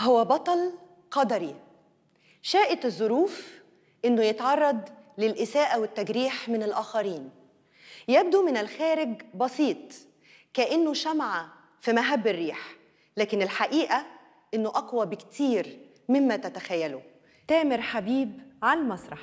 هو بطل قدري شاءت الظروف انه يتعرض للاساءه والتجريح من الاخرين يبدو من الخارج بسيط كانه شمعه في مهب الريح لكن الحقيقه انه اقوى بكتير مما تتخيلوا تامر حبيب على المسرح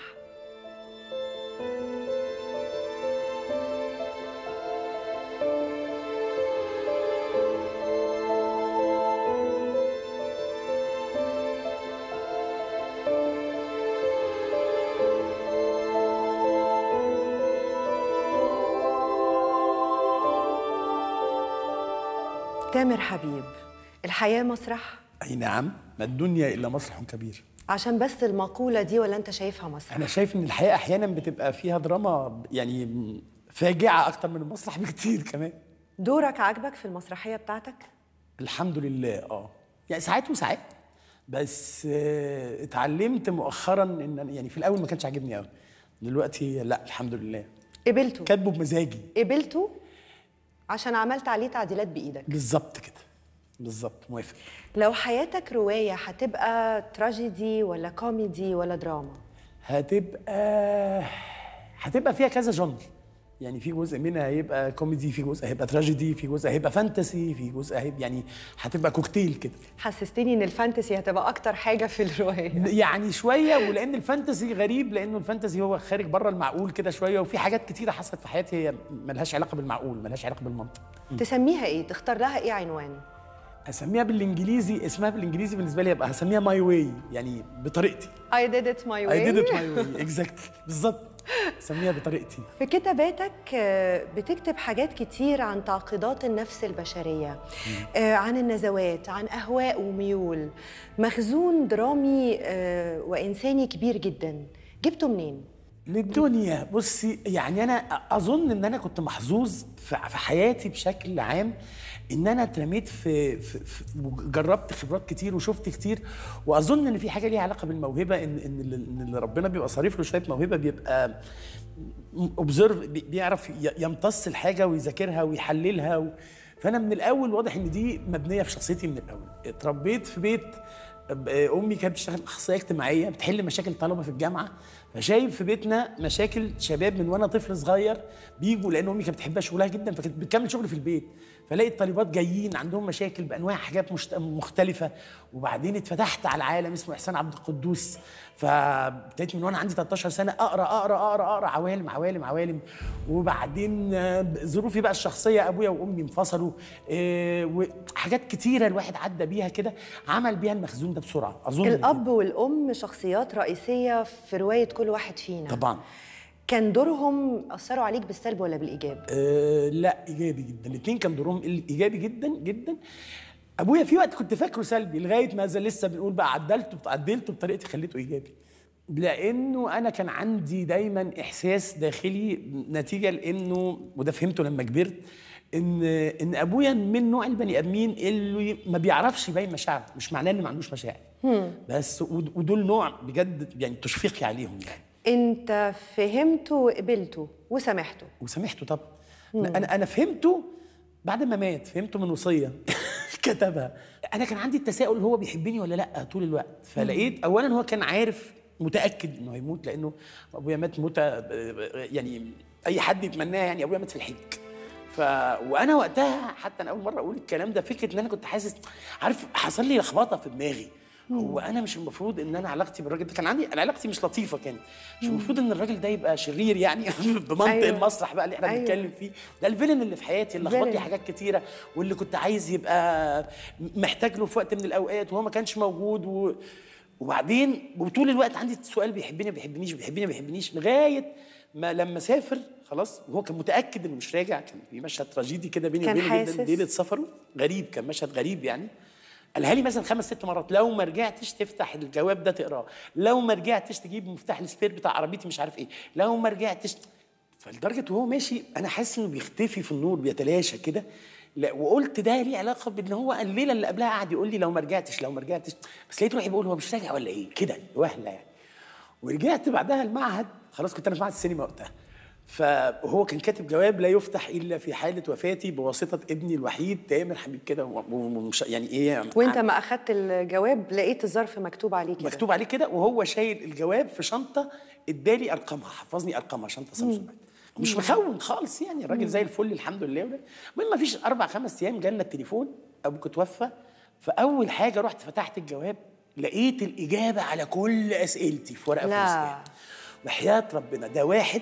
تامر حبيب الحياة مسرح اي نعم ما الدنيا الا مسرح كبير عشان بس المقولة دي ولا انت شايفها مسرح انا شايف ان الحياه احيانا بتبقى فيها دراما يعني فاجعه اكتر من المسرح بكتير كمان دورك عاجبك في المسرحية بتاعتك؟ الحمد لله اه يعني ساعات وساعات بس آه، اتعلمت مؤخرا ان أنا- يعني في الاول ما كانش عاجبني قوي دلوقتي لا الحمد لله قبلته كاتبه بمزاجي قبلته عشان عملت عليه تعديلات بإيدك بالظبط كده بالظبط موافق لو حياتك رواية هتبقى تراجيدي ولا كوميدي ولا دراما هتبقى هتبقى فيها كذا جنر يعني في جزء منها هيبقى كوميدي في جزء هيبقى تراجيدي في جزء هيبقى فانتسي في جزء هيبقى يعني هتبقى كوكتيل كده حسستني ان الفانتسي هتبقى اكتر حاجة في الرواية يعني شويه ولان الفانتسي غريب لانه الفانتسي هو خارج بره المعقول كده شويه وفي حاجات كتيره حصلت في حياتي هي ملهاش علاقه بالمعقول ملهاش علاقه بالمنطق تسميها ايه؟ تختار لها ايه عنوان؟ اسميها بالانجليزي اسمها بالانجليزي بالنسبه لي يبقى هسميها ماي واي يعني بطريقتي I did it my way I did it my way exactly بالظبط اسميها بطريقتي في كتاباتك آه، بتكتب حاجات كتير عن تعقيدات النفس البشرية آه، عن النزوات عن أهواء وميول مخزون درامي آه، وإنساني كبير جدا جبته منين؟ للدنيا بصي يعني انا اظن ان انا كنت محظوظ في في حياتي بشكل عام ان انا اترميت في, في, في جربت خبرات كتير وشفت كتير واظن ان في حاجه ليها علاقه بالموهبه ان ان اللي- إن اللي ربنا بيبقى صارف له شويه موهبه بيبقى اوبزرف بيعرف ي- يمتص الحاجه ويذاكرها ويحللها و... فانا من الاول واضح ان دي مبنيه في شخصيتي من الاول اتربيت في بيت ب- امي كانت بتشتغل اخصائيه اجتماعيه بتحل مشاكل طلبه في الجامعه فشايف في بيتنا مشاكل شباب من وانا طفل صغير بيجوا لان امي كانت بتحبها شغلها جدا فكانت بتكمل شغل في البيت فلاقي الطالبات جايين عندهم مشاكل بانواع حاجات مشت... مختلفه وبعدين اتفتحت على عالم اسمه احسان عبد القدوس فابتديت من وانا عندي 13 سنه اقرا اقرا اقرا اقرا عوالم عوالم عوالم وبعدين آه، ظروفي بقى الشخصيه ابويا وامي انفصلوا آه، وحاجات كتيره الواحد عدى بيها كده عمل بيها المخزون ده بسرعه اظن كده. الأب والأم شخصيات رئيسية في رواية كل واحد فينا طبعا كان دورهم أثروا عليك بالسلب ولا بالإيجاب؟ أه لا ايجابي جدا الاثنين كان دورهم ايجابي جدا جدا ابويا في وقت كنت فاكره سلبي لغايه ما زي لسه بنقول بقى عدلته عدلته بطريقتي خليته ايجابي لانه انا كان عندي دايما احساس داخلي نتيجه لانه وده فهمته لما كبرت ان ان ابويا من نوع البني ادمين اللي ما بيعرفش يبين مشاعره مش معناه انه ما عندوش مشاعر بس ود- ودول نوع بجد يعني تشفيقي عليهم يعني أنت فهمته وقبلته وسامحته وسامحته طبعا انا انا فهمته بعد ما مات فهمته من وصيه كتبها انا كان عندي التساؤل هو بيحبني ولا لا طول الوقت فلقيت اولا هو كان عارف متاكد انه هيموت لانه ابويا مات موتة يعني اي حد يتمناها يعني ابويا مات في الحج ف وانا وقتها حتى انا اول مره اقول الكلام ده فكره ان انا كنت حاسس عارف حصل لي لخبطه في دماغي هو انا مش المفروض ان انا علاقتي بالراجل ده كان عندي انا علاقتي مش لطيفه كانت مش المفروض ان الراجل ده يبقى شرير يعني بمنطق أيوة. أيوة. المسرح بقى اللي احنا أيوة. أيوة. بنتكلم فيه ده الفيلن اللي في حياتي اللي لخبط لي فيلن. حاجات كتيره واللي كنت عايز يبقى محتاج له في وقت من الاوقات وهو ما كانش موجود و... وبعدين وطول الوقت عندي السؤال بيحبني ما بيحبنيش بيحبني ما بيحبنيش لغايه ما لما سافر خلاص وهو كان متاكد انه مش راجع كان في مشهد تراجيدي كده بيني كان وبينه حاسس. جدا ليله سفره غريب كان مشهد غريب يعني قالها لي مثلا خمس ست مرات لو ما رجعتش تفتح الجواب ده تقراه لو ما رجعتش تجيب مفتاح السبير بتاع عربيتي مش عارف ايه لو ما رجعتش فلدرجه وهو ماشي انا حاسس انه بيختفي في النور بيتلاشى كده لا وقلت ده ليه علاقه بان هو الليله اللي قبلها قعد يقول لي لو ما رجعتش لو ما رجعتش بس لقيت روحي بقول هو مش راجع ولا ايه كده وهله يعني ورجعت بعدها المعهد خلاص كنت انا في معهد السينما وقتها فهو كان كاتب جواب لا يفتح الا في حاله وفاتي بواسطه ابني الوحيد تامر حبيب كده و- ومش يعني ايه وانت ما اخدت الجواب لقيت الظرف مكتوب عليه كده مكتوب عليه كده وهو شايل الجواب في شنطه ادالي ارقامها حفظني ارقامها شنطه سامسونج مش مخون خالص يعني الراجل زي الفل الحمد لله وده المهم ما فيش اربع خمس ايام جالنا التليفون ابوك توفى فاول حاجه رحت فتحت الجواب لقيت الاجابه على كل اسئلتي في ورقه لا. فلوسيه وحياه ربنا ده واحد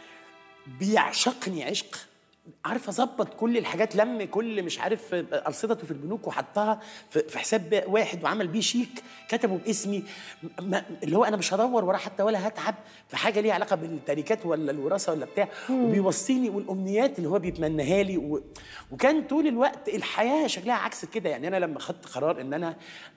بيعشقني عشق عارف اظبط كل الحاجات لم كل مش عارف ارصدته في البنوك وحطها في في حساب واحد وعمل بيه شيك كتبه باسمي ما اللي هو انا مش هدور وراه حتى ولا هتعب في حاجه ليها علاقه بالتركات ولا الوراثه ولا بتاع وبيوصيني والامنيات اللي هو بيتمناها لي و... وكان طول الوقت الحياه شكلها عكس كده يعني انا لما خدت قرار ان انا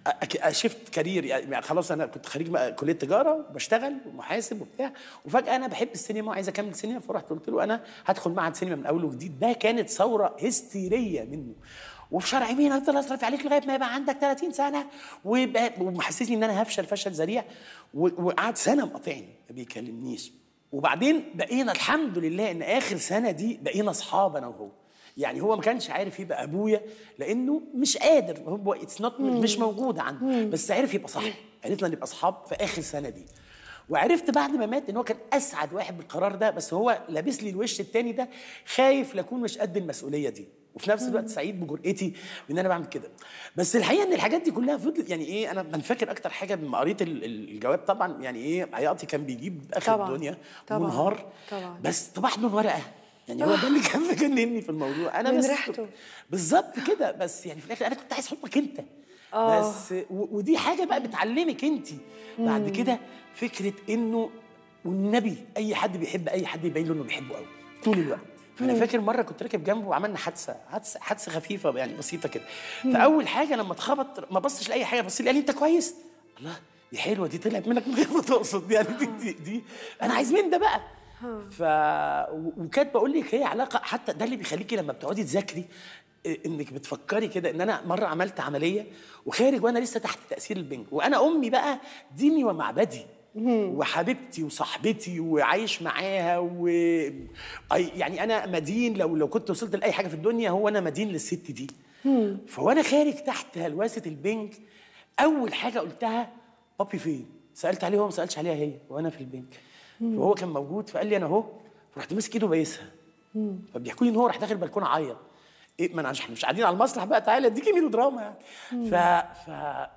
شفت كارير يعني خلاص انا كنت خريج بقى كليه تجاره وبشتغل ومحاسب وبتاع وفجاه انا بحب السينما وعايز اكمل سينما فرحت قلت له انا هدخل معهد سينما من اول وجديد ده كانت ثوره هستيريه منه وفي شرع مين افضل اصرف عليك لغايه ما يبقى عندك 30 سنه ويبقى ومحسسني ان انا هفشل فشل ذريع و- وقعد سنه مقاطعني ما بيكلمنيش وبعدين بقينا الحمد لله ان اخر سنه دي بقينا اصحاب انا وهو يعني هو ما كانش عارف يبقى ابويا لانه مش قادر هو اتس نوت مش موجود عنده بس عرف يبقى صاحبي عرفنا نبقى اصحاب في اخر سنه دي وعرفت بعد ما مات ان هو كان اسعد واحد بالقرار ده بس هو لابس لي الوش التاني ده خايف لاكون مش قد المسؤوليه دي وفي نفس الوقت سعيد بجرأتي بان انا بعمل كده بس الحقيقه ان الحاجات دي كلها فضلت يعني ايه انا انا فاكر اكتر حاجه لما قريت ال- ال- الجواب طبعا يعني ايه عياطي كان بيجيب اخر طبعاً. الدنيا طبعاً. ونهار طبعاً. بس طبعت له ورقه يعني هو ده اللي كان مجنني في الموضوع انا من بس ريحته. بالظبط كده بس يعني في الاخر انا كنت عايز حبك انت آه. بس و- ودي حاجه بقى بتعلمك انت بعد كده فكره انه والنبي اي حد بيحب اي حد يبين له انه بيحبه قوي طول الوقت فانا فاكر مره كنت راكب جنبه وعملنا حادثه حادثه حادثه خفيفه يعني بسيطه كده فاول حاجه لما اتخبط ما بصش لاي حاجه بص لي قال لي انت كويس الله دي حلوه دي طلعت منك من غير ما تقصد يعني دي, دي, دي انا عايز من ده بقى ف و- وكانت بقول لك هي علاقه حتى ده اللي بيخليكي لما بتقعدي تذاكري إيه، انك بتفكري كده ان انا مره عملت عمليه وخارج وانا لسه تحت تاثير البنج وانا امي بقى ديني ومعبدي وحبيبتي وصاحبتي وعايش معاها و أي- يعني انا مدين لو لو كنت وصلت لاي حاجه في الدنيا هو انا مدين للست دي فوانا خارج تحت هلوسه البنج اول حاجه قلتها بابي فين سالت عليه هو ما سالش عليها هي وانا في البنج فهو كان موجود فقال لي انا اهو رحت ماسك ايده بايسها فبيحكوا لي ان هو راح داخل البلكونه عيط ايه ما انا عشان مش قاعدين على المسرح بقى تعالى اديكي ميلو دراما يعني ف ف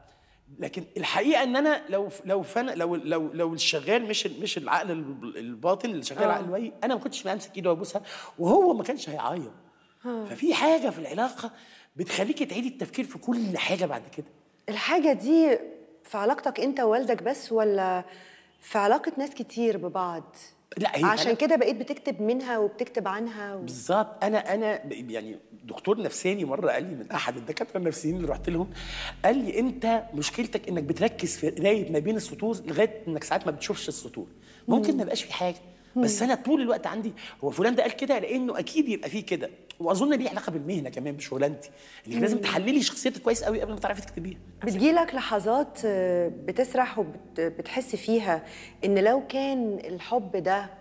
لكن الحقيقه ان انا لو لو فن لو لو لو الشغال مش مش العقل ال- الباطن اللي شغال العقل الواعي انا ما كنتش بمسك ايده وابوسها وهو ما كانش هيعيط ففي حاجه في العلاقه بتخليكي تعيدي التفكير في كل حاجه بعد كده الحاجة دي في علاقتك انت ووالدك بس ولا في علاقة ناس كتير ببعض؟ لا هي عشان فعلاً- كده بقيت بتكتب منها وبتكتب عنها و... بالظبط انا انا ب- يعني دكتور نفساني مره قال لي من احد الدكاتره النفسيين اللي رحت لهم قال لي انت مشكلتك انك بتركز في قرايه ما بين السطور لغايه انك ساعات ما بتشوفش السطور ممكن ما يبقاش في حاجه بس انا طول الوقت عندي هو فلان ده قال كده لانه اكيد يبقى فيه كده واظن ليه علاقه بالمهنه كمان بشغلانتي انك لازم تحللي شخصيتك كويس قوي قبل ما تعرفي تكتبيها بتجيلك لحظات آه، بتسرح وبتحس فيها ان لو كان الحب ده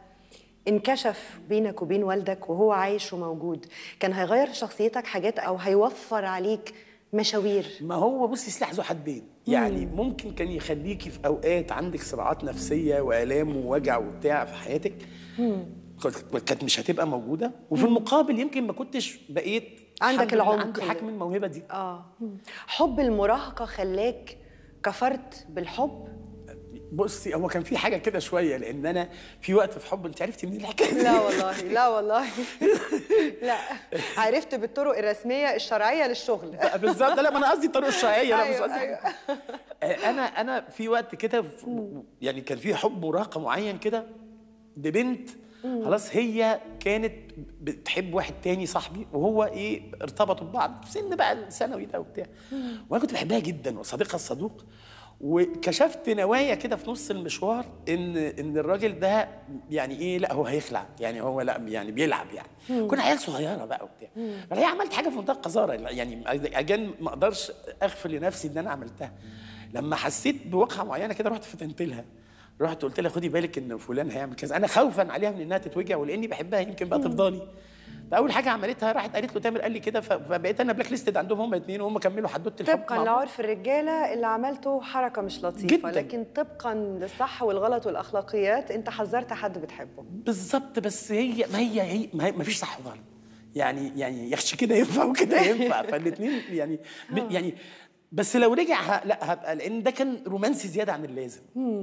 انكشف بينك وبين والدك وهو عايش وموجود كان هيغير في شخصيتك حاجات او هيوفر عليك مشاوير ما هو بصي سلاح ذو حدين يعني ممكن كان يخليكي في اوقات عندك صراعات نفسيه والام ووجع وبتاع في حياتك كنت- كانت مش هتبقى موجوده وفي المقابل يمكن ما كنتش بقيت عندك الحمد لله العمق عندي اللي- حجم الموهبه دي اه حب المراهقه خلاك كفرت بالحب بصي هو كان في حاجه كده شويه لان انا في وقت في حب انت عرفتي منين الحكايه دي؟ لا والله لا والله لا عرفت بالطرق الرسميه الشرعيه للشغل بالظبط لا ما انا قصدي الطرق الشرعيه لا مش أيوة، قصدي أيوة. انا انا في وقت كده في- يعني كان في حب مراهقه معين كده ببنت خلاص هي كانت بتحب واحد تاني صاحبي وهو ايه ارتبطوا ببعض في سن بقى الثانوي ده وبتاع وانا كنت بحبها جدا وصديقها الصدوق وكشفت نوايا كده في نص المشوار ان ان الراجل ده يعني ايه لا هو هيخلع يعني هو لا يعني بيلعب يعني كنا عيال صغيره بقى وبتاع فهي عملت حاجه في منتهى القذاره يعني اجان ما اقدرش اغفر لنفسي ان انا عملتها لما حسيت بواقعه معينه كده رحت فتنت لها رحت قلت لها خدي بالك ان فلان هيعمل كذا انا خوفا عليها من انها تتوجع ولاني بحبها يمكن بقى تفضلي فاول حاجه عملتها راحت قالت له تامر قال لي كده ف- فبقيت انا بلاك ليستد عندهم هم الاثنين وهم كملوا حدوته الحب طبقا مع بعض. لعرف الرجاله اللي عملته حركه مش لطيفه جداً. لكن طبقا للصح والغلط والاخلاقيات انت حذرت حد بتحبه بالظبط بس هي ما هي هي ما, هي ما فيش صح وغلط يعني يعني يخشى كده ينفع وكده ينفع فالاثنين يعني ب- يعني بس لو رجع ه- لا هبقى لان ده كان رومانسي زياده عن اللازم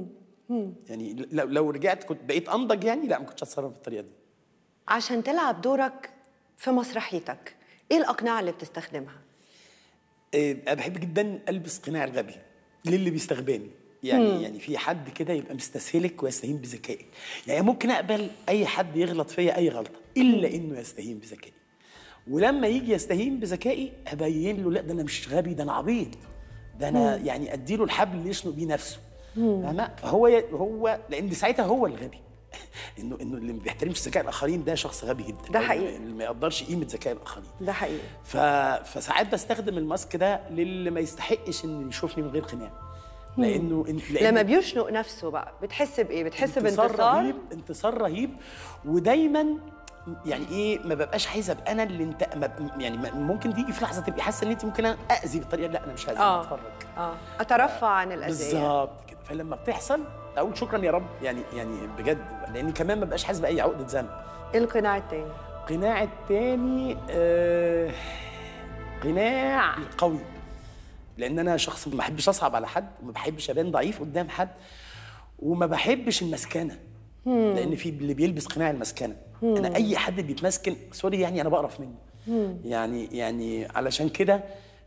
يعني لو لو رجعت كنت بقيت انضج يعني لا ما كنتش هتصرف بالطريقه دي عشان تلعب دورك في مسرحيتك ايه الاقنعه اللي بتستخدمها آه، انا بحب جدا البس قناع الغبي للي بيستغباني يعني يعني في حد كده يبقى مستسهلك ويستهين بذكائك يعني ممكن اقبل اي حد يغلط فيا اي غلطه الا انه يستهين بذكائي ولما يجي يستهين بذكائي ابين له لا ده انا مش غبي ده انا عبيط ده انا يعني اديله الحبل اللي يشنق بيه نفسه فاهمة؟ فهو ي- هو لان ساعتها هو الغبي انه انه اللي ما بيحترمش ذكاء الاخرين ده شخص غبي جدا ده أو حقيقي. اللي ما يقدرش قيمه ذكاء الاخرين ده حقيقي ف... فساعات بستخدم الماسك ده للي ما يستحقش ان يشوفني من غير قناع لانه إن- لأن لما بيشنق نفسه بقى بتحس بايه بتحس انتصار بانتصار رهيب انتصار رهيب ودايما يعني ايه ما ببقاش عايز ابقى انا اللي انت ما يعني ما- ممكن تيجي في لحظه تبقي حاسه ان انت ممكن أنا اذي بالطريقه لا انا مش عايز اه اتفرج اه اترفع عن الاذيه بالظبط كده فلما بتحصل اقول شكرا يا رب يعني يعني بجد لاني كمان ما ببقاش حاسس باي عقده ذنب ايه القناع التاني القناع التاني آه قناع قوي لان انا شخص ما بحبش اصعب على حد وما بحبش ابان ضعيف قدام حد وما بحبش المسكنه لان في اللي بيلبس قناع المسكنه انا اي حد بيتمسكن سوري يعني انا بقرف منه يعني يعني علشان كده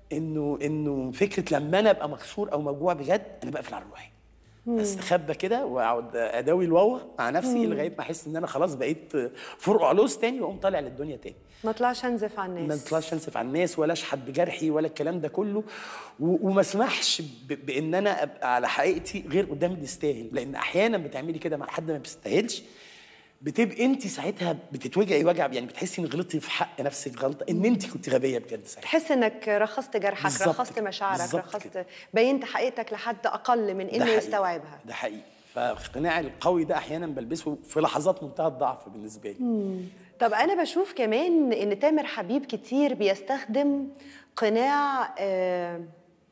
انه انه فكره لما انا ابقى مكسور او موجوع بجد انا بقفل على روحي استخبى كده واقعد اداوي الواوا مع نفسي لغايه ما احس ان انا خلاص بقيت فرق علوز تاني واقوم طالع للدنيا تاني ما طلعش انزف على ما الناس اطلعش انسف على الناس ولا اشحت بجرحي ولا الكلام ده كله و- وما اسمحش ب- بان انا ابقى على حقيقتي غير قدام اللي يستاهل لان احيانا بتعملي كده مع حد ما بيستاهلش بتبقي انت ساعتها بتتوجعي وجع يعني بتحسي ان غلطتي في حق نفسك غلطه ان انت كنت غبيه بجد ساعتها تحس انك رخصت جرحك بالظبط رخصت كده، مشاعرك بالظبط رخصت كده. بينت حقيقتك لحد اقل من ده انه حقيقي. يستوعبها ده حقيقي فالقناع القوي ده احيانا بلبسه في لحظات منتهى الضعف بالنسبه لي طب انا بشوف كمان ان تامر حبيب كتير بيستخدم قناع آه،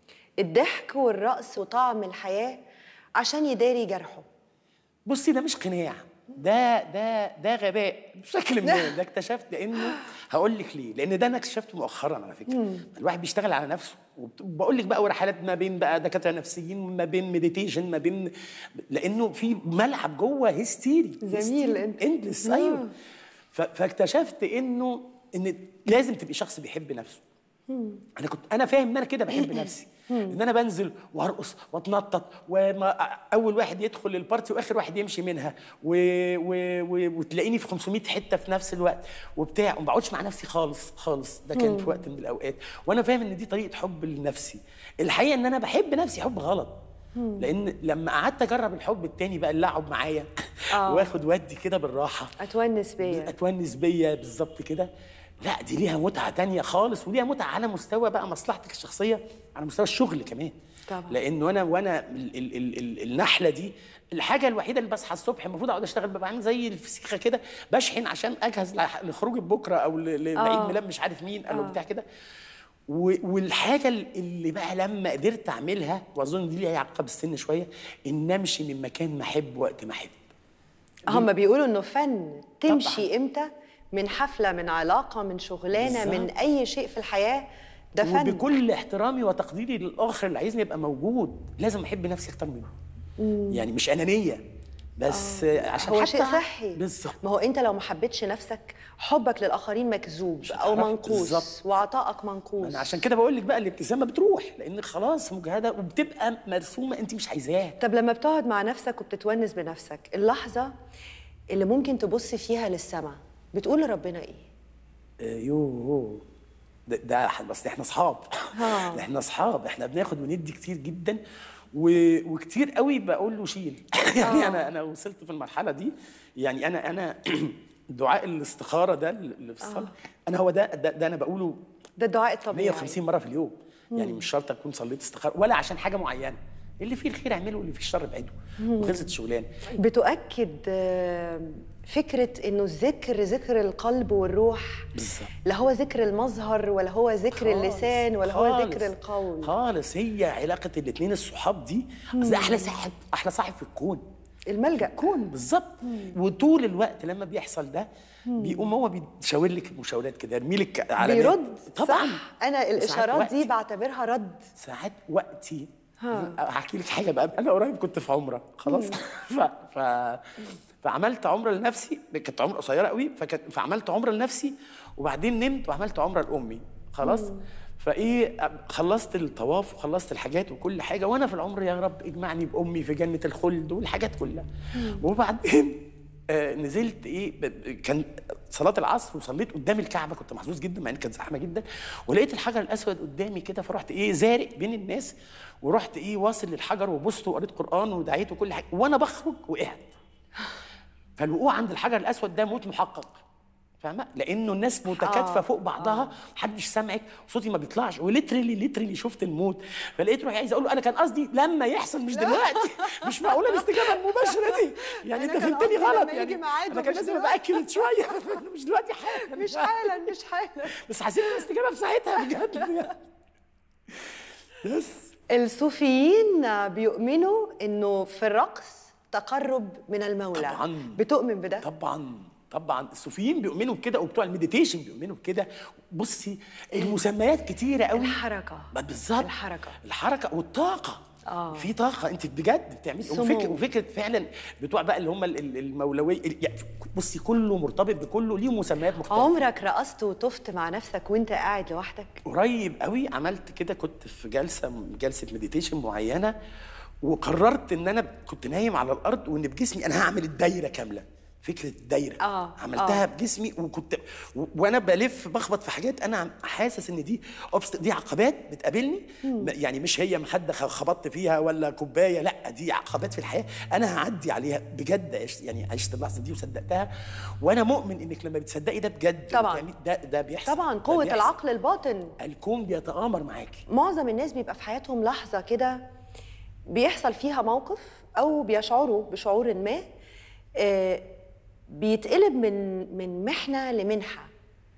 الضحك والرقص وطعم الحياه عشان يداري جرحه بصي ده مش قناع ده ده ده غباء بشكل ما ده اكتشفت لانه هقول لك ليه لان ده انا اكتشفته مؤخرا على فكره الواحد بيشتغل على نفسه وبقول لك بقى ورحلات ما بين بقى دكاتره نفسيين ما بين مديتيشن ما بين لانه في ملعب جوه هستيري جميل انت. اندلس آه. ايوه ف- فاكتشفت انه ان لازم تبقي شخص بيحب نفسه انا كنت انا فاهم ان انا كده بحب نفسي ان انا بنزل وارقص واتنطط وما اول واحد يدخل البارتي واخر واحد يمشي منها و... و... و... وتلاقيني في 500 حته في نفس الوقت وبتاع وما بقعدش مع نفسي خالص خالص ده كان في وقت من الاوقات وانا فاهم ان دي طريقه حب لنفسي الحقيقه ان انا بحب نفسي حب غلط لان لما قعدت اجرب الحب التاني بقى اللي اقعد معايا آه. واخد ودي كده بالراحه اتونس بيا اتونس بيا بالظبط كده لا دي ليها متعه تانية خالص وليها متعه على مستوى بقى مصلحتك الشخصيه على مستوى الشغل كمان طبعا. لانه انا وانا ال ال ال ال النحله دي الحاجه الوحيده اللي بصحى الصبح المفروض اقعد اشتغل ببقى عامل زي الفسيخه كده بشحن عشان اجهز لح- لخروج بكره او ل- ل- لعيد آه. ميلاد مش عارف مين او بتاع كده و- والحاجه اللي بقى لما قدرت اعملها واظن دي ليها علاقه بالسن شويه ان امشي من مكان ما احب وقت ما احب هم بيقولوا انه فن تمشي امتى من حفله من علاقه من شغلانه من بالظبط. اي شيء في الحياه ده فن وبكل احترامي وتقديري للاخر اللي عايزني ابقى موجود لازم احب نفسي اكتر منه يعني مش انانيه بس آه. عشان هو حتى شيء صحي بالظبط ما هو انت لو ما حبيتش نفسك حبك للاخرين مكذوب او هتعرف منقوص بالظبط. وعطائك منقوص انا عشان كده بقول لك بقى الابتسامه بتروح لان خلاص مجهده وبتبقى مرسومه انت مش عايزاها طب لما بتقعد مع نفسك وبتتونس بنفسك اللحظه اللي ممكن تبص فيها للسماء بتقول لربنا ايه آه، يوه ده, ده ح- بس احنا اصحاب آه. احنا اصحاب احنا بناخد وندي كتير جدا و... وكتير قوي بقول له شيل يعني انا انا وصلت في المرحله دي يعني انا انا دعاء الاستخاره ده اللي في الصلاه انا هو ده, ده ده انا بقوله ده الدعاء الطبيعي 150 مره في اليوم يعني مش شرط اكون صليت استخاره ولا عشان حاجه معينه اللي فيه الخير اعمله واللي فيه الشر ابعده وخلصت الشغلانه بتؤكد آه، فكرة إنه الذكر ذكر القلب والروح بالظبط لا هو ذكر المظهر ولا هو ذكر خالص، اللسان ولا هو خالص، ذكر القول خالص هي علاقه الاثنين الصحاب دي أصل ده احلى صاحب احلى صاحب في الكون الملجأ كون بالظبط وطول الوقت لما بيحصل ده بيقوم هو بيشاور لك مشاورات كده يرمي لك علامات بيرد طبعا صح أنا ساعات الإشارات دي وقتي- بعتبرها رد ساعات وقتي ها. هحكي لك حاجه بقى انا قريب كنت في عمره خلاص ف... ف... فعملت عمره لنفسي كانت عمره قصيره قوي فكانت فعملت عمره لنفسي وبعدين نمت وعملت عمره لامي خلاص فايه خلصت الطواف وخلصت الحاجات وكل حاجه وانا في العمر يا رب اجمعني بامي في جنه الخلد والحاجات كلها وبعدين آه نزلت ايه ب- ب- كان صلاه العصر وصليت قدام الكعبه كنت محظوظ جدا مع ان كانت زحمه جدا ولقيت الحجر الاسود قدامي كده فرحت ايه زارق بين الناس ورحت ايه واصل للحجر وبصت وقريت قران ودعيت وكل حاجه وانا بخرج وقعت فالوقوع عند الحجر الاسود ده موت محقق فاهمه لانه الناس متكاتفه آه، فوق بعضها محدش سامعك صوتي ما بيطلعش وليترلي ليترلي شفت الموت فلقيت روحي عايز اقول له انا كان قصدي لما يحصل مش دلوقتي مش معقوله الاستجابه المباشره دي يعني أنا انت كان فهمتني قصدي غلط لما يعني يجي ميعاده انا كان مش لازم دلوقتي. ابقى اكل شويه مش دلوقتي حالا مش حالا مش حالا بس حسيت الاستجابه في ساعتها بجد بس الصوفيين بيؤمنوا إنه في الرقص تقرب من المولى طبعاً. بتؤمن بده طبعا طبعا الصوفيين بيؤمنوا بكده وبتوع المديتيشن بيؤمنوا بكده بصي المسميات كتيره قوي الحركة ما بالظبط الحركة. الحركه والطاقه آه. في طاقه انت بجد بتعملي سمو. وفكره وفكره فعلا بتوع بقى اللي هم ال- ال- المولويه ال- يعني بصي كله مرتبط بكله ليه مسميات مختلفه عمرك رقصت وطفت مع نفسك وانت قاعد لوحدك قريب قوي عملت كده كنت في جلسه جلسه مديتيشن معينه وقررت ان انا كنت نايم على الارض وان بجسمي انا هعمل الدايره كامله فكره الدايره آه، عملتها آه. بجسمي وكنت و- وانا بلف بخبط في حاجات انا عم- حاسس ان دي أوبست- دي عقبات بتقابلني م- يعني مش هي مخده خ- خبطت فيها ولا كوبايه لا دي عقبات في الحياه انا هعدي عليها بجد عشت يعني عشت اللحظه دي وصدقتها وانا مؤمن انك لما بتصدقي ده بجد طبعاً. وتعملي- ده ده بيحصل طبعا ده قوة بيحصل. العقل الباطن الكون بيتآمر معاكي معظم الناس بيبقى في حياتهم لحظة كده بيحصل فيها موقف أو بيشعروا بشعور ما آه، بيتقلب من من محنة لمنحة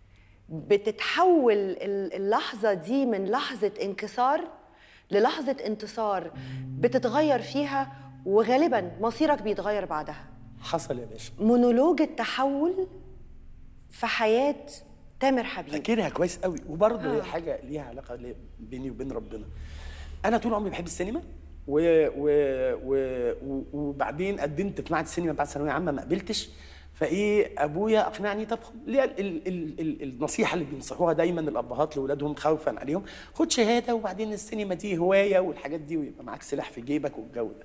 بتتحول ال- اللحظة دي من لحظة انكسار للحظة انتصار بتتغير فيها وغالبا مصيرك بيتغير بعدها حصل يا باشا مونولوج التحول في حياة تامر حبيب فاكرها كويس قوي وبرضه هي حاجه ليها علاقه لي- بيني وبين ربنا انا طول عمري بحب السينما و... و... و... و... وبعدين قدمت في معهد السينما بعد ثانويه عامه ما قبلتش فايه ابويا اقنعني طب خد- اللي هي ال... ال... ال... ال... النصيحه اللي بينصحوها دايما الابهات لاولادهم خوفا عليهم خد شهاده وبعدين السينما دي هوايه والحاجات دي ويبقى معاك سلاح في جيبك والجو ده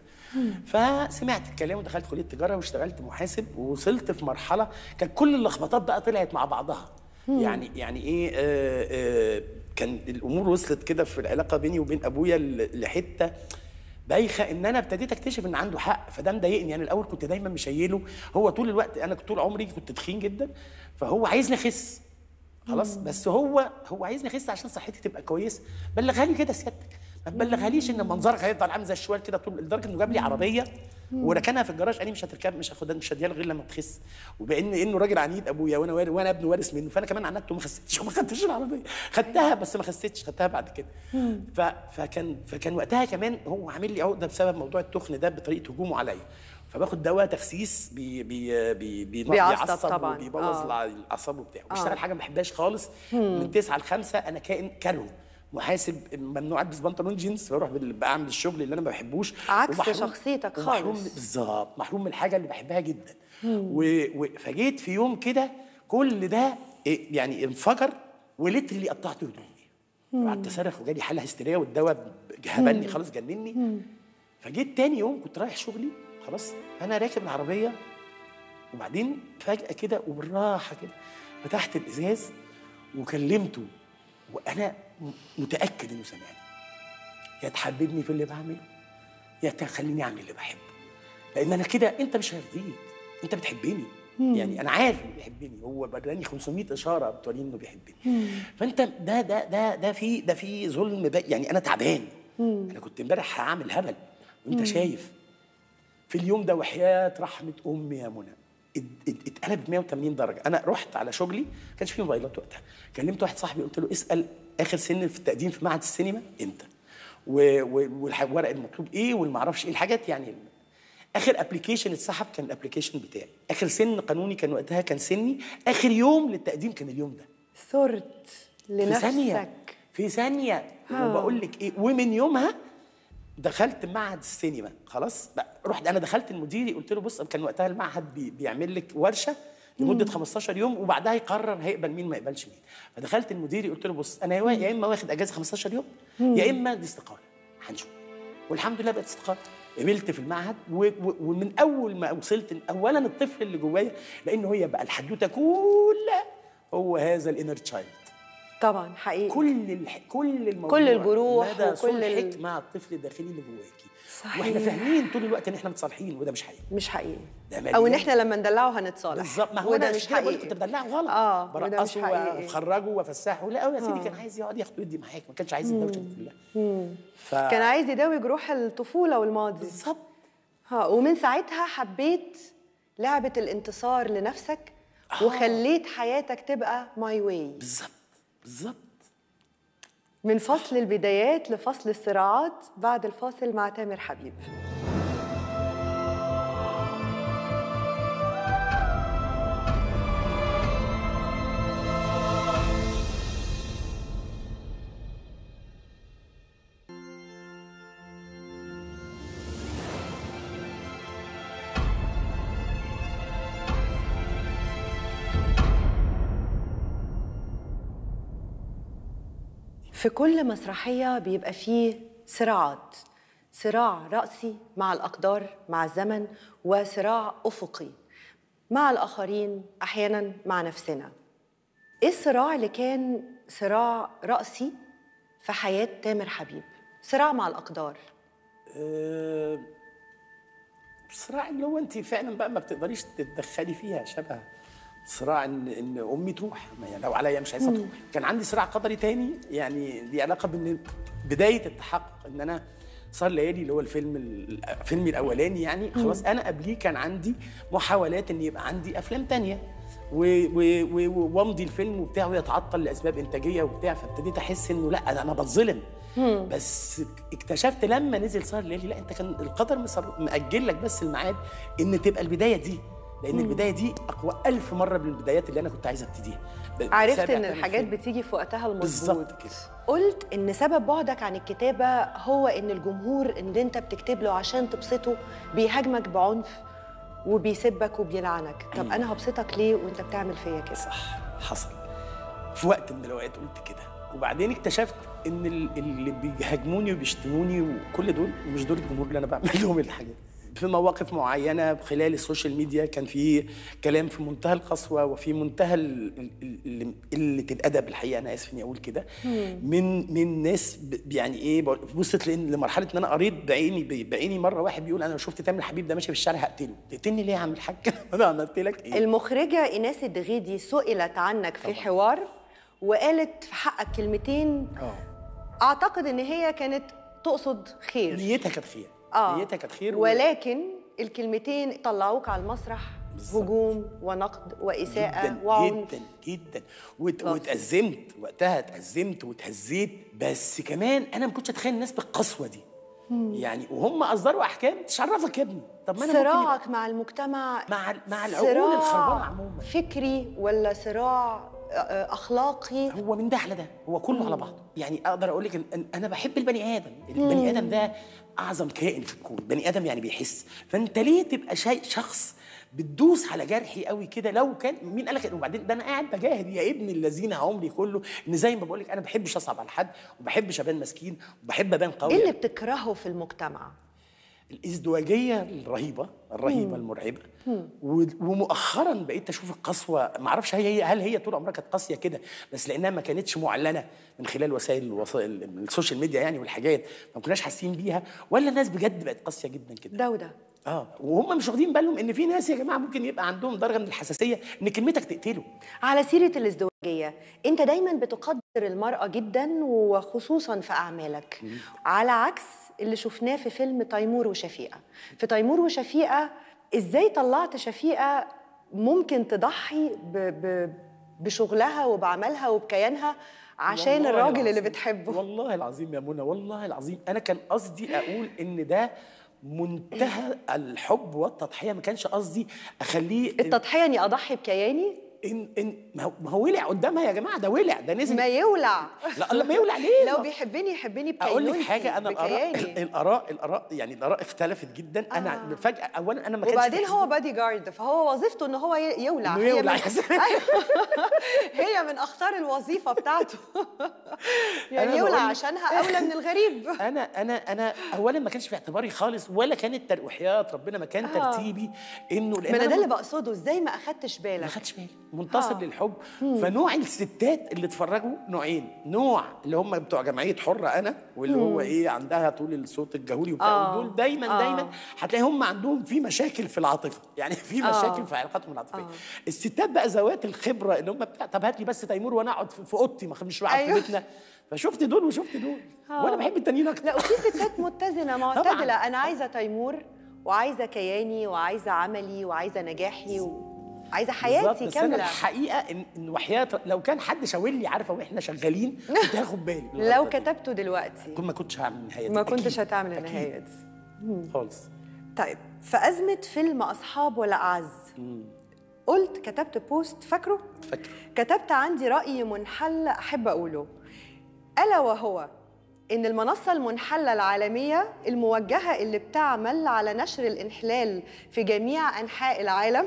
فسمعت الكلام ودخلت كليه تجاره واشتغلت محاسب ووصلت في مرحله كان كل اللخبطات بقى طلعت مع بعضها يعني يعني ايه آه آه كان الامور وصلت كده في العلاقه بيني وبين ابويا ل- لحته بايخه ان انا ابتديت اكتشف ان عنده حق فده مضايقني يعني الاول كنت دايما مشيله هو طول الوقت انا طول عمري كنت تخين جدا فهو عايزني اخس خلاص بس هو هو عايزني اخس عشان صحتي تبقى كويسه بلغها لي كده سيادتك ما تبلغهاليش ان منظرك هيفضل عامل زي الشوال كده طول لدرجه انه جاب لي عربيه وركنها في الجراج قال لي مش هتركب مش هاخدها مش هديها لك غير لما تخس وبان انه راجل عنيد ابويا وانا وار- وانا ابن وارث منه فانا كمان عندت وما خسيتش وما خدتش العربيه خدتها بس ما خسيتش خدتها بعد كده ف... فكان فكان وقتها كمان هو عامل لي عقده بسبب موضوع التخن ده بطريقه هجومه عليا فباخد دواء تخسيس بي بي بي بي بيعصب طبعاً. وبيبوظ آه. الاعصاب وبتاع وبشتغل حاجه ما بحبهاش خالص من 9 ل 5 انا كائن كرهه محاسب ممنوع البس بنطلون جينز بروح بال- بعمل الشغل اللي انا ما بحبوش عكس ومحروم- شخصيتك ومحروم خالص. بالظبط محروم من الحاجه اللي بحبها جدا و... و... فجيت في يوم كده كل ده إيه، يعني انفجر وليترلي قطعت هدومي قعدت اصرخ وجالي حاله هستيريه والدواء هبلني خلاص جنني فجيت تاني يوم كنت رايح شغلي خلاص انا راكب العربيه وبعدين فجأة كده وبالراحة كده فتحت الإزاز وكلمته وأنا م- متأكد إنه سمعني يا تحببني في اللي بعمله يا تخليني أعمل اللي بحبه لأن أنا كده أنت مش هيرضيك أنت بتحبني يعني أنا عارف إنه بيحبني هو براني 500 إشارة بتوريني إنه بيحبني فأنت ده ده ده ده في ده في ظلم بقى يعني أنا تعبان أنا كنت امبارح هعمل هبل وانت شايف في اليوم ده وحياه رحمه امي يا منى ات- ات- اتقلب 180 درجه انا رحت على شغلي ما كانش في موبايلات وقتها كلمت واحد صاحبي قلت له اسال اخر سن في التقديم في معهد السينما امتى و- و- والورق المطلوب ايه والمعرفش ايه الحاجات يعني اخر ابلكيشن اتسحب كان الابلكيشن بتاعي اخر سن قانوني كان وقتها كان سني اخر يوم للتقديم كان اليوم ده ثرت في ثانيه لنفسك في ثانيه آه. وبقول لك ايه ومن يومها دخلت معهد السينما خلاص بقى رحت انا دخلت المديري قلت له بص كان وقتها المعهد بي بيعمل لك ورشه لمده 15 يوم وبعدها يقرر هيقبل مين ما يقبلش مين فدخلت المديري قلت له بص انا يا يا اما واخد اجازه 15 يوم يا اما دي استقاله هنشوف والحمد لله بقت استقاله قبلت في المعهد و- و- ومن اول ما وصلت اولا الطفل اللي جوايا لانه هي بقى الحدوته كلها هو هذا الانر تشايلد طبعا حقيقي كل الح... كل الموضوع كل الجروح مدى وكل صلحك ال- مع الطفل الداخلي اللي جواكي صحيح. واحنا فاهمين طول الوقت ان احنا متصالحين وده مش حقيقي مش حقيقي ده مليان. او ان احنا لما ندلعه هنتصالح بالظبط ما هو وده انا مش كده بقول لك حقيقي كنت بدلعه غلط اه وده مش برقصه حقيقي واخرجه وافسحه لا هو يا سيدي آه. كان عايز يقعد ياخد ويدي معاك ما كانش عايز الدوشه دي كلها ف... كان عايز يداوي جروح الطفوله والماضي بالظبط ها ومن ساعتها حبيت لعبه الانتصار لنفسك وخليت حياتك تبقى ماي واي بالظبط بالظبط من فصل البدايات لفصل الصراعات بعد الفاصل مع تامر حبيب في كل مسرحية بيبقى فيه صراعات صراع رأسي مع الأقدار مع الزمن وصراع أفقي مع الآخرين أحيانا مع نفسنا إيه الصراع اللي كان صراع رأسي في حياة تامر حبيب صراع مع الأقدار أه... صراع اللي هو انت فعلا بقى ما بتقدريش تتدخلي فيها شبه صراع ان ان امي تروح ما يعني لو عليا مش عايزه تروح كان عندي صراع قدري تاني يعني دي علاقه بان بدايه التحقق ان انا صار ليالي اللي هو الفيلم ال- الفيلم الاولاني يعني خلاص انا قبليه كان عندي محاولات ان يبقى عندي افلام تانية و- و- و- وامضي الفيلم وبتاع ويتعطل لاسباب انتاجيه وبتاع فابتديت احس انه لا انا انا بتظلم بس اكتشفت لما نزل صار ليالي لا انت كان القدر مصر- مأجل لك بس الميعاد ان تبقى البدايه دي لان البدايه دي اقوى ألف مره من البدايات اللي انا كنت عايز ابتديها ب- عرفت بسابع ان تاني الحاجات فيلم. بتيجي في وقتها المظبوط بالظبط كده. قلت ان سبب بعدك عن الكتابه هو ان الجمهور اللي انت بتكتب له عشان تبسطه بيهاجمك بعنف وبيسبك وبيلعنك طب انا هبسطك ليه وانت بتعمل فيا كده صح حصل في وقت من الاوقات قلت كده وبعدين اكتشفت ان ال- اللي بيهاجموني وبيشتموني وكل دول مش دول الجمهور اللي انا بعمل لهم الحاجات في مواقف معينه خلال السوشيال ميديا كان في كلام في منتهى القسوه وفي منتهى ال- ال- ال- قله الادب الحقيقه انا اسف اني اقول كده من من ناس ب- يعني ايه بقول- وصلت لإن- لمرحله ان انا قريت بعيني بعيني مره واحد بيقول انا لو شفت تامر حبيب ده ماشي في الشارع هقتله تقتلني ليه يا عم الحاج انا عملت لك ايه المخرجه ايناس الدغيدي سئلت عنك في حوار وقالت في حقك كلمتين اه اعتقد ان هي كانت تقصد خير نيتها كانت خير اه نيتها كانت خير و- ولكن الكلمتين طلعوك على المسرح بالظبط. هجوم ونقد واساءه جدا وعنف جدا جدا وت... لطيف. واتأزمت وقتها اتأزمت واتهزيت بس كمان انا ما كنتش اتخيل الناس بالقسوه دي يعني وهم اصدروا احكام تشرفك يا ابني طب ما انا ممكن صراعك مع المجتمع مع ال- مع العقول صراع الخربانة عموماً. فكري ولا صراع آه، آه، اخلاقي هو من ده على ده هو كله على بعضه يعني اقدر اقول لك إن- إن انا بحب البني ادم البني ادم ده اعظم كائن في الكون بني ادم يعني بيحس فانت ليه تبقى شيء شخص بتدوس على جرحي قوي كده لو كان مين قال لك وبعدين ده انا قاعد بجاهد يا ابن الذين عمري كله ان زي ما بقول لك انا ما بحبش اصعب على حد وما بحبش ابان مسكين وبحب ابان قوي ايه اللي بتكرهه في المجتمع الازدواجيه الرهيبه الرهيبه المرعبه و- ومؤخرا بقيت اشوف القسوه ما اعرفش هي هل هي طول عمرها كانت قاسيه كده بس لانها ما كانتش معلنه من خلال وسائل وسائل السوشيال ميديا يعني والحاجات ما كناش حاسين بيها ولا الناس بجد بقت قاسيه جدا كده ده وده اه وهم مش واخدين بالهم ان في ناس يا جماعه ممكن يبقى عندهم درجه من الحساسيه ان كلمتك تقتله على سيرة الازدواجية انت دايما بتقدر المرأة جدا وخصوصا في أعمالك على عكس اللي شفناه في فيلم تيمور وشفيقة في تيمور وشفيقة ازاي طلعت شفيقة ممكن تضحي ب... ب... بشغلها وبعملها وبكيانها عشان والله الراجل اللي العظيم. بتحبه والله العظيم يا منى والله العظيم انا كان قصدي اقول ان ده منتهى الحب والتضحيه ما كانش قصدي اخليه التضحية اني اضحي بكياني ان ان ما هو- ما هو ولع قدامها يا جماعه ده ولع ده نزل ما يولع لا لا ما يولع ليه لو ما- بيحبني يحبني بكياني اقول لك حاجه انا الاراء بكياني الاراء الاراء يعني الاراء اختلفت جدا انا آه. فجاه اولا انا ما كانش وبعدين في هو بادي جارد فهو وظيفته ان هو ي- يولع إنه هي يولع. من... أيوة. هي من اخطار الوظيفه بتاعته يعني أنا يولع بقول- عشانها اولى من الغريب انا انا انا اولا ما كانش في اعتباري خالص ولا كانت تر- وحياه ربنا ما كان آه. ترتيبي انه لان ما انا أنا ده اللي بقصده ازاي ما اخدتش ما بالك خدتش بالي منتصر آه. للحب فنوع الستات اللي اتفرجوا نوعين نوع اللي هم بتوع جمعيه حره انا واللي هو ايه عندها طول الصوت الجهوري وبتاع آه. دول دايما آه. دايما هتلاقي هم عندهم في مشاكل في العاطفه يعني في آه. مشاكل في علاقاتهم العاطفيه آه. الستات بقى ذوات الخبره اللي هم بتاع طب هات لي بس تيمور وانا اقعد في في اوضتي ما مش بقعد أيوه. في بيتنا فشفت دول وشفت دول آه. وانا بحب التانيين اكتر لا وفي ستات متزنه معتدله انا عايزه تيمور وعايزه كياني وعايزه عملي وعايزه نجاحي وعايزه بالظبط، حياتي بس انا كامله الحقيقه ان ان وحياه لو كان حد شاور لي عارفه واحنا شغالين كنت هاخد بالي من لو الغلطة دي. كتبته دلوقتي كنت ما كنتش هعمل النهايه دي ما أكيد. كنتش هتعمل أكيد. النهايه دي خالص طيب في أزمة فيلم أصحاب ولا أعز قلت كتبت بوست فاكره؟ فاكر كتبت عندي رأي منحل أحب أقوله ألا وهو إن المنصة المنحلة العالمية الموجهة اللي بتعمل على نشر الانحلال في جميع أنحاء العالم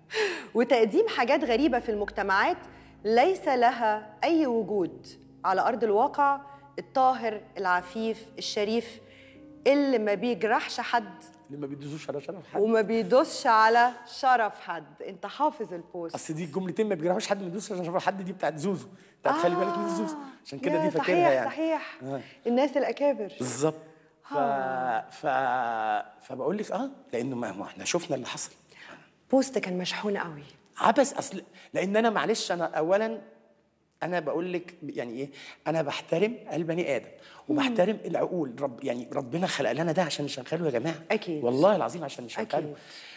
وتقديم حاجات غريبة في المجتمعات ليس لها أي وجود على أرض الواقع الطاهر العفيف الشريف اللي ما بيجرحش حد اللي ما بيدوسوش على شرف حد وما بيدوسش على شرف حد انت حافظ البوست اصل دي الجملتين ما بيجرحوش حد ما بيدوسش على شرف حد دي بتاعت زوزو بتاعت خلي بالك من زوزو عشان كده يا دي فاكرها صحيح يعني صحيح آه. الناس الأكابر بالظبط ف... ف... فبقول لك اه لانه ما ما احنا شفنا اللي حصل بوست كان مشحون قوي عبث اصل لان انا معلش انا اولا انا بقول لك يعني ايه انا بحترم البني ادم وبحترم العقول رب يعني ربنا خلق لنا ده عشان نشغله يا جماعه أكيد. والله العظيم عشان أكيد. نشغله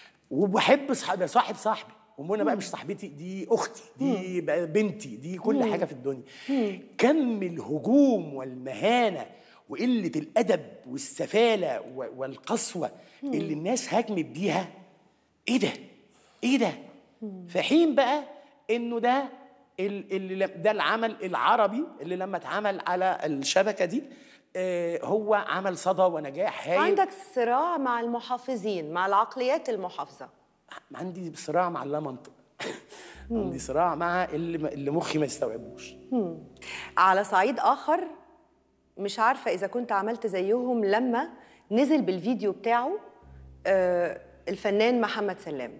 وبحب صحابي صاحب صاحبي ومنى بقى مش صاحبتي دي اختي دي بقى بنتي دي كل حاجه في الدنيا كم الهجوم والمهانه وقله الادب والسفاله و- والقسوه اللي الناس هاجمت بيها ايه ده ايه ده في حين بقى انه ده ال- اللي لم- ده العمل العربي اللي لما اتعمل على الشبكه دي آه، هو عمل صدى ونجاح هايل عندك صراع مع المحافظين مع العقليات المحافظة عندي صراع مع اللا منطق عندي صراع مع اللي اللي مخي ما يستوعبوش على صعيد آخر مش عارفة إذا كنت عملت زيهم لما نزل بالفيديو بتاعه آه، الفنان محمد سلام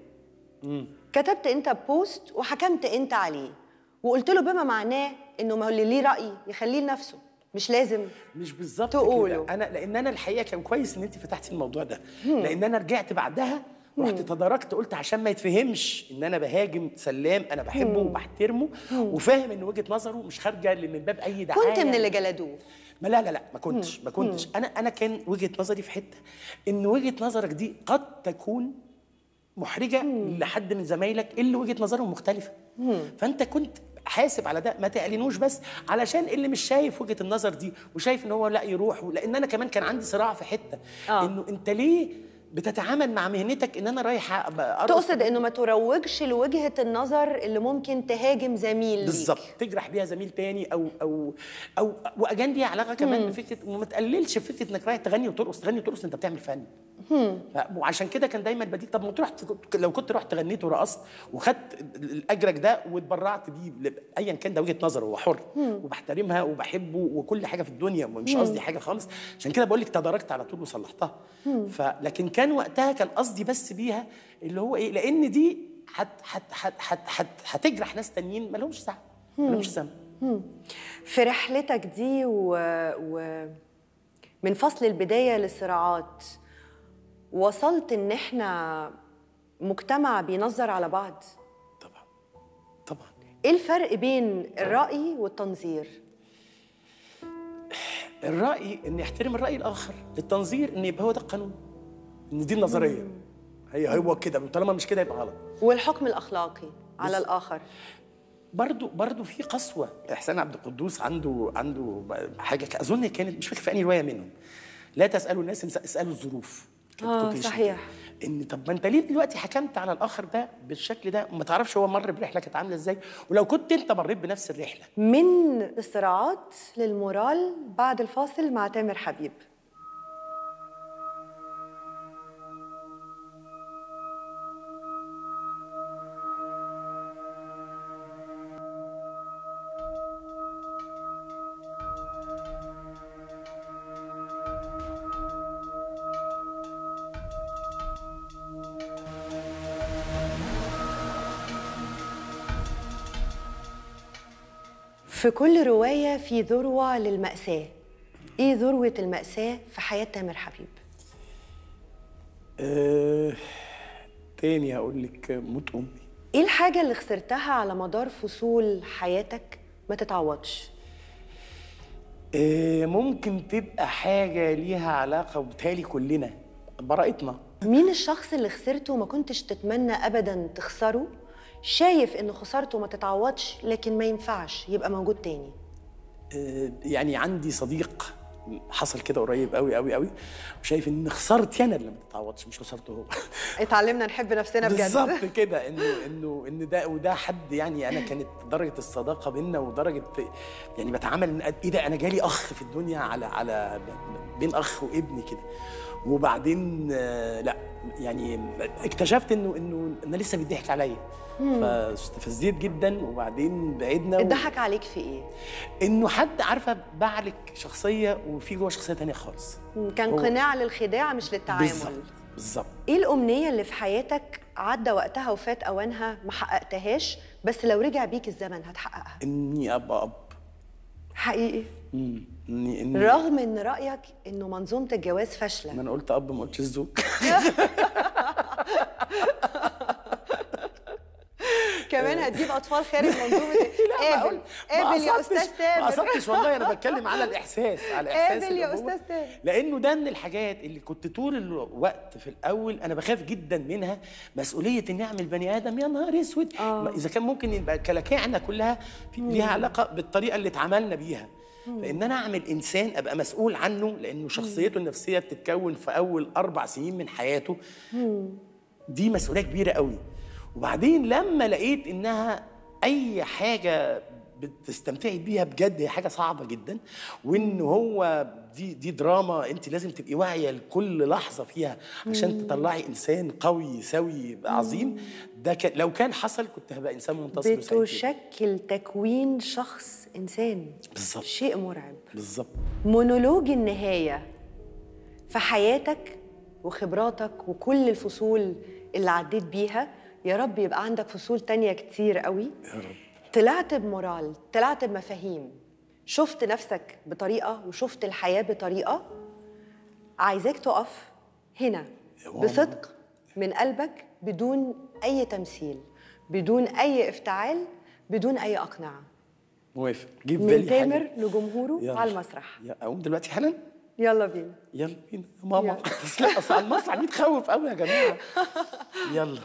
كتبت انت بوست وحكمت انت عليه وقلت له بما معناه انه ما هو اللي ليه رأي يخليه لنفسه مش لازم مش بالظبط تقوله. كده انا لان انا الحقيقه كان كويس ان انت فتحتي الموضوع ده لان انا رجعت بعدها رحت تداركت قلت عشان ما يتفهمش ان انا بهاجم سلام انا بحبه وبحترمه وفاهم ان وجهه نظره مش خارجه من باب اي دعايه كنت من اللي جلدوه ما لا لا لا ما كنتش ما كنتش انا انا كان وجهه نظري في حته ان وجهه نظرك دي قد تكون محرجه لحد من زمايلك اللي وجهه نظرهم مختلفه فانت كنت حاسب على ده ما تعلنوش بس علشان اللي مش شايف وجهه النظر دي وشايف ان هو لا يروح لان انا كمان كان عندي صراع في حته آه. انه انت ليه بتتعامل مع مهنتك ان انا رايحه أبقى أرقص تقصد انه ما تروجش لوجهة النظر اللي ممكن تهاجم زميل ليك بالظبط تجرح بيها زميل تاني او او او واجان ليها علاقه كمان بفكره وما تقللش فكره انك رايح تغني وترقص تغني وترقص انت بتعمل فن ف- وعشان كده كان دايما بديل طب ما تروح ت- لو كنت رحت غنيت ورقصت وخدت ال- اجرك ده واتبرعت بيه ل- ايا كان ده وجهه نظره هو حر وبحترمها وبحبه وكل حاجه في الدنيا ومش قصدي حاجه خالص عشان كده بقول لك تداركت على طول وصلحتها فلكن كان وقتها كان قصدي بس بيها اللي هو ايه لان دي هت هت هت هت هت هتجرح ناس تانيين ما لهمش ذنب ما لهمش ذنب في رحلتك دي و... و... من فصل البداية للصراعات وصلت ان احنا مجتمع بينظر على بعض طبعا طبعا ايه الفرق بين الرأي والتنظير الراي ان يحترم الراي الاخر التنظير ان يبقى هو ده القانون ان دي النظريه هي هو كده طالما مش كده يبقى غلط والحكم الأخلاقي على الآخر برضو برضو في قسوه احسان عبد القدوس عنده عنده حاجه ك- اظن كانت مش فاكر في انهي روايه منهم لا تسالوا الناس انس- اسالوا الظروف كانت آه، quotation صحيح. كده. ان طب ما انت ليه دلوقتي حكمت على الاخر ده بالشكل ده وما تعرفش هو مر برحله كانت عامله ازاي ولو كنت انت مريت بنفس الرحله من الصراعات للمورال بعد الفاصل مع تامر حبيب في كل رواية في ذروة للمأساة إيه ذروة المأساة في حياة تامر حبيب؟ أه... تاني هقول لك موت امي إيه الحاجة اللي خسرتها على مدار فصول حياتك ما تتعوضش؟ أه... ممكن تبقى حاجه ليها علاقه وبالتالي كلنا براءتنا مين الشخص اللي خسرته وما كنتش تتمنى أبدا تخسره شايف إن خسارته ما تتعوضش لكن ما ينفعش يبقى موجود تاني أه... يعني عندي صديق حصل كده قريب قوي قوي قوي وشايف ان خسارتي انا اللي ما تتعوضش مش خسارته هو اتعلمنا نحب نفسنا بجد بالظبط كده انه انه ان ده وده حد يعني انا كانت درجه الصداقه بينا ودرجه يعني بتعامل ان ايه ده انا جالي اخ في الدنيا على على بين اخ وابني كده وبعدين آه، لا يعني اكتشفت انه انه انا لسه بيضحك عليا فاستفزيت جدا وبعدين بعدنا و- اتضحك عليك في إيه؟ انه حد عارفه باعلك شخصيه وفي جوه شخصيه تانية خالص كان هو- قناع للخداع مش للتعامل بالظبط بالظبط ايه الامنيه اللي في حياتك عدى وقتها وفات اوانها ما حققتهاش بس لو رجع بيك الزمن هتحققها اني ابقى اب حقيقي مم. اني اني رغم ان رايك انه منظومه الجواز فاشله ما انا قلت اب ما قلتش الزوج كمان هتجيب اطفال خارج منظومه قابل قابل يا استاذ ما تامر قصدتش والله انا بتكلم على الاحساس على احساس قابل يا الأبوة. أستاذ تامر. لانه ده من الحاجات اللي كنت طول الوقت في الاول انا بخاف جدا منها مسؤوليه اني اعمل بني ادم يا نهار اسود ما اذا كان ممكن يبقى كلاكيعنا كلها في ليها علاقه بالطريقه اللي اتعاملنا بيها فان انا اعمل انسان ابقى مسؤول عنه لانه شخصيته النفسيه بتتكون في اول اربع سنين من حياته دي مسؤوليه كبيره قوي وبعدين لما لقيت انها اي حاجه بتستمتعي بيها بجد هي حاجه صعبه جدا وان هو دي دي دراما انت لازم تبقي واعيه لكل لحظه فيها عشان تطلعي انسان قوي سوي عظيم ده كان لو كان حصل كنت هبقى انسان منتصر وسعيد جداً. بتشكل تكوين شخص انسان بالظبط. شيء مرعب بالظبط مونولوج النهاية في حياتك وخبراتك وكل الفصول اللي عديت بيها يا رب يبقى عندك فصول تانية كتير قوي يا رب طلعت بمورال طلعت بمفاهيم شفت نفسك بطريقة وشفت الحياة بطريقة عايزاك تقف هنا يا ماما. بصدق من قلبك بدون أي تمثيل بدون أي افتعال بدون أي أقنعة موافق جيب من بالي تامر حاجة. لجمهوره يلا. على المسرح يا- اقوم دلوقتي حالا يلا بينا يلا بينا يا ماما يلا. بس لا اصل على المسرح دي تخوف قوي يا جماعه يلا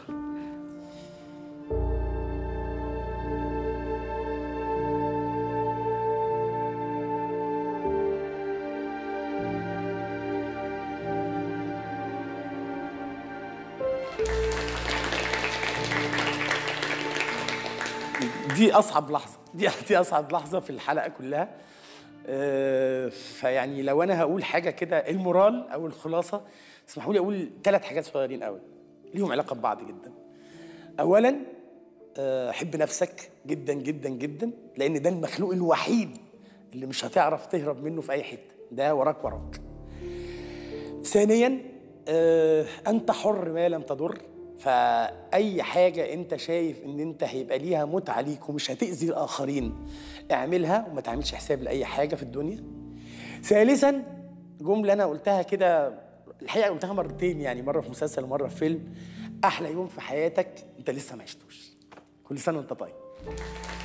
دي اصعب لحظه دي دي اصعب لحظه في الحلقه كلها آه، فيعني لو انا هقول حاجه كده المورال او الخلاصه اسمحوا لي اقول ثلاث حاجات صغيرين قوي ليهم علاقه ببعض جدا اولا آه، حب نفسك جدا جدا جدا لان ده المخلوق الوحيد اللي مش هتعرف تهرب منه في اي حته ده وراك وراك ثانيا آه، انت حر ما لم تضر فاي حاجه انت شايف ان انت هيبقى ليها متعه ليك ومش هتاذي الاخرين اعملها وما تعملش حساب لاي حاجه في الدنيا ثالثا جمله انا قلتها كده الحقيقه قلتها مرتين يعني مره في مسلسل ومره في فيلم احلى يوم في حياتك انت لسه ما عشتوش كل سنه وانت طيب